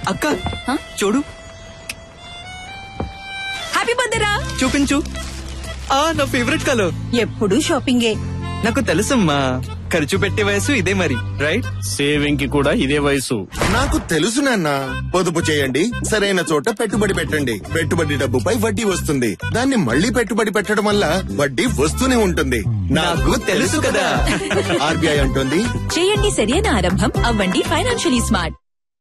అక్క చూడు happy birthday రా చూపించు ఆ నా ఫేవరెట్ కలర్ ఎప్పుడు షాపింగే నాకు తెలుసమ్మా ఖర్చు పెట్టే వయసు ఇదే మరి రైట్ సేవింగ్ కి కూడా ఇదే వయసు నాకు తెలుసు నాన్న పొదుపు చేయండి సరైన చోట పెట్టుబడి పెట్టండి పెట్టుబడి డబ్బుపై వడ్డీ వస్తుంది దాన్ని మళ్ళీ పెట్టుబడి పెట్టడం వల్ల వడ్డీ వస్తూనే ఉంటుంది నాకు తెలుసు కదా. ఆర్బీఐ అంటుంది చేయండి సరైన ఆరంభం అవ్వండి ఫైనాన్షియలీ స్మార్ట్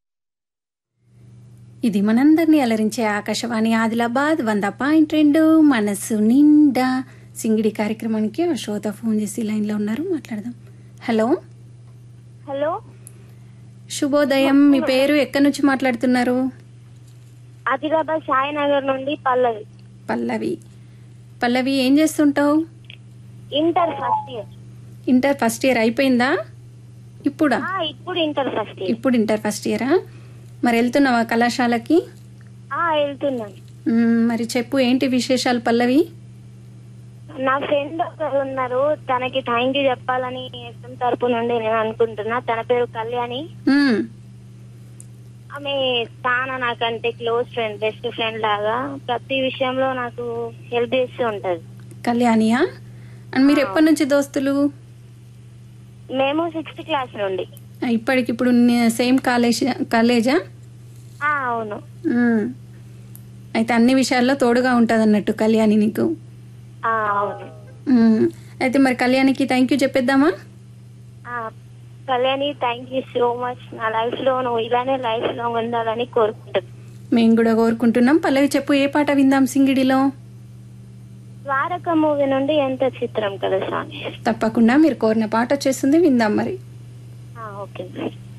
ఇది మనందరినీ అలరించే ఆకాశవాణి ఆదిలాబాద్ వంద పాయింట్ రెండు మనసు నిండా సింగిడి కార్యక్రమానికి ఆ శ్రోత ఫోన్ చేసి లైన్లో ఉన్నారు మాట్లాడదాం హలో హలో శుభోదయం మీ పేరు ఎక్కడి నుంచి మాట్లాడుతున్నారు ఆదిలాబాద్ సాయినగర్ నుండి పల్లవి పల్లవి పల్లవి ఏం చేస్తుంటావు inter first year inter first year అయిపోయిందా ఇప్పుడా ఆ, ఇప్పుడు ఇంటర్ ఫస్ట్ ఇయర్ ఇప్పుడు ఇంటర్ ఫస్ట్ ఇయరా మరి వెళ్తున్నావా కళాశాలకి ఆ, వెళ్తున్నాను మ్మ్, మరి చెప్పు ఏంటి విశేషాలు పల్లవి నా ఫ్రెండ్ ఒకరు ఉన్నారు తనకి థ్యాంక్ యూ చెప్పాలని ఎఫ్ఎం తరపు నుండి నేను అనుకుంటున్నా తన పేరు కళ్యాణి మ్మ్, ఆమె చాలా నాకంటే క్లోజ్ ఫ్రెండ్ బెస్ట్ ఫ్రెండ్ లాగా ప్రతి విషయంలో నాకు హెల్ప్ చేస్తూ ఉంటది కళ్యాణియా అండ్ మీరు ఎప్పటి నుంచి దోస్తులు మేము సిక్స్త్ క్లాస్ నుండి ఆ, ఇప్పటికిప్పుడు సేమ్ కాలేజ్ కాలేజా ఆ, అవును మ్మ్. అయితే అన్ని విషయాల్లో తోడుగా ఉంటుంది అన్నట్టు కళ్యాణి నీకు ఆ, అవును మ్మ్. అయితే మరి కళ్యాణికి థ్యాంక్ యూ చెప్పేద్దామా ఆ, Kalyani thank you so much నా లైఫ్ లో నువ్వు ఇలానే లైఫ్ లో ఉండాలని కోరుకుంటున్నాను మేము కూడా కోరుకుంటున్నాం పల్లవి చెప్పు ఏ పాట విందాం సింగిడిలో ద్వారక మూవీ నుండి ఎంత చిత్రం కదా స్వామి తప్పకుండా మీరు కోరిన పాట వచ్చేస్తుంది విందాం మరి ఆ, ఓకే